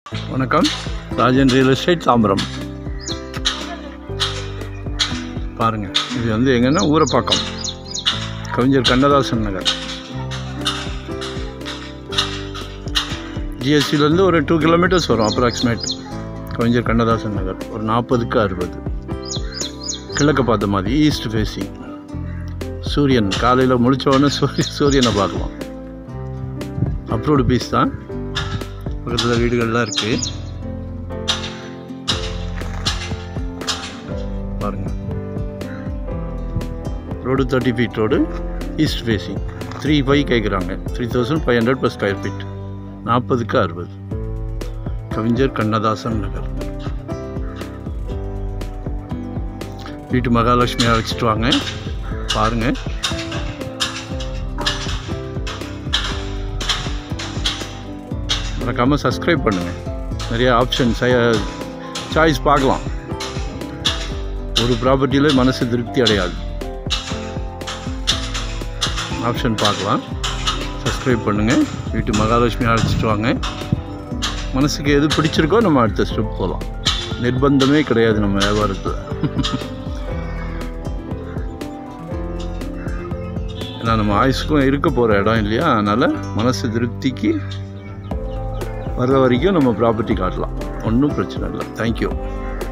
வணக்கம் Rajan real estate Tambaram பாருங்க இது வந்து எங்கன்னா ஊரப்பாக்கம் கவிஞர் கண்ணதாசன் நகர் ஜிஎஸ்டிலேருந்து ஒரு டூ கிலோமீட்டர்ஸ் வரும் அப்ராக்சிமேட் கவிஞர் கண்ணதாசன் நகர் ஒரு நாற்பதுக்கு அறுபது கிழக்க பார்த்த மாதிரி ஈஸ்ட் ஃபேஸிங் சூரியன் காலையில் முழிச்ச சூரிய சூரியனை பார்க்கலாம் அப்ரோடு பீஸ் தான் பக்கத்தில் வீடுகள்லாம் இருக்குது பாருங்க road thirty feet road east facing three five கேட்குறாங்க three thousand five hundred per square feet நாற்பதுக்கு அறுபது கவிஞர் கண்ணதாசன் நகர் வீட்டு மகாலட்சுமி அழைச்சிட்டு வாங்க பாருங்கள் மறக்காமல் சப்ஸ்கிரைப் பண்ணுங்கள் நிறைய ஆப்ஷன் சாய்ஸ் பார்க்கலாம் ஒரு ப்ராப்பர்ட்டியில் மனசு திருப்தி அடையாது ஆப்ஷன் பார்க்கலாம் சப்ஸ்கிரைப் பண்ணுங்கள் வீட்டு மகாலட்சுமி அழைச்சிட்டு வாங்க மனசுக்கு எது பிடிச்சிருக்கோ நம்ம அடுத்த ஸ்டெப் போகலாம் நிர்பந்தமே கிடையாது நம்ம வியாபாரத்தில் ஏன்னா நம்ம ஆயுசுக்கும் இருக்க போகிற இடம் இல்லையா அதனால் மனசு திருப்திக்கு வர்ற வரைக்கும் நம்ம ப்ராப்பர்ட்டி காட்டலாம் ஒன்றும் பிரச்சனை இல்லை தேங்க்யூ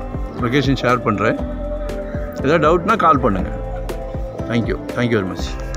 லொக்கேஷன் ஷேர் பண்ணுறேன் ஏதாவது டவுட்னா கால் பண்ணுங்கள் தேங்க்யூ தேங்க்யூ வெரி மச்